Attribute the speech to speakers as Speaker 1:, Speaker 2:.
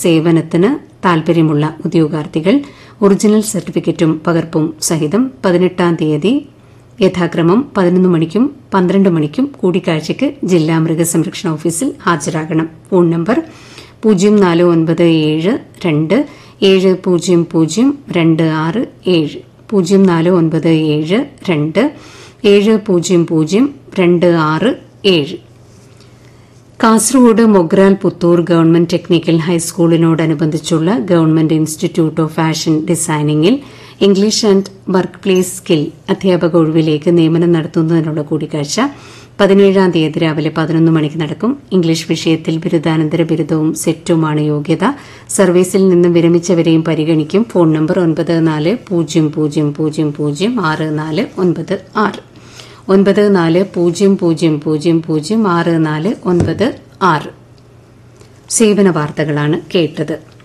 Speaker 1: സേവനത്തിന് താൽപര്യമുള്ള ഉദ്യോഗാർത്ഥികൾ ഒറിജിനൽ സർട്ടിഫിക്കറ്റും പകർപ്പും സഹിതം പതിനെട്ടാം തീയതി യഥാക്രമം പതിനൊന്ന് മണിക്കും പന്ത്രണ്ട് മണിക്കും കൂടിക്കാഴ്ചയ്ക്ക് ജില്ലാ മൃഗസംരക്ഷണ ഓഫീസിൽ ഹാജരാകണം ഫോൺ നമ്പർ പൂജ്യം നാല് ഒൻപത് ഏഴ് രണ്ട് ഏഴ് പൂജ്യം പൂജ്യം രണ്ട് ആറ് ഏഴ് പൂജ്യം നാല് ഒൻപത് ഏഴ് രണ്ട് ഏഴ് പൂജ്യം പൂജ്യം രണ്ട് ആറ് ഏഴ് കാസർഗോഡ് മൊഗ്രാൽ പുത്തൂർ ഗവൺമെന്റ് ടെക്നിക്കൽ ഹൈസ്കൂളിനോടനുബന്ധിച്ചുള്ള ഗവൺമെന്റ് ഇൻസ്റ്റിറ്റ്യൂട്ട് ഓഫ് ഫാഷൻ ഡിസൈനിംഗിൽ English and workplace skill അധ്യാപക ഒഴിവിലേക്ക് നിയമനം നടത്തുന്നതിനുള്ള കൂടിക്കാഴ്ച പതിനേഴാം തീയതി രാവിലെ പതിനൊന്ന് മണിക്ക് നടക്കും ഇംഗ്ലീഷ് വിഷയത്തിൽ ബിരുദാനന്തര ബിരുദവും സെറ്റുമാണ് യോഗ്യത സർവീസിൽ നിന്നും വിരമിച്ചവരെയും പരിഗണിക്കും ഫോൺ നമ്പർ ഒൻപത് നാല് പൂജ്യം പൂജ്യം പൂജ്യം പൂജ്യം ആറ് നാല് ഒൻപത് ആറ് ഒൻപത് നാല് പൂജ്യം പൂജ്യം പൂജ്യം പൂജ്യം ആറ് നാല് ഒൻപത് ആറ് സേവന വാർത്തകളാണ് കേട്ടത്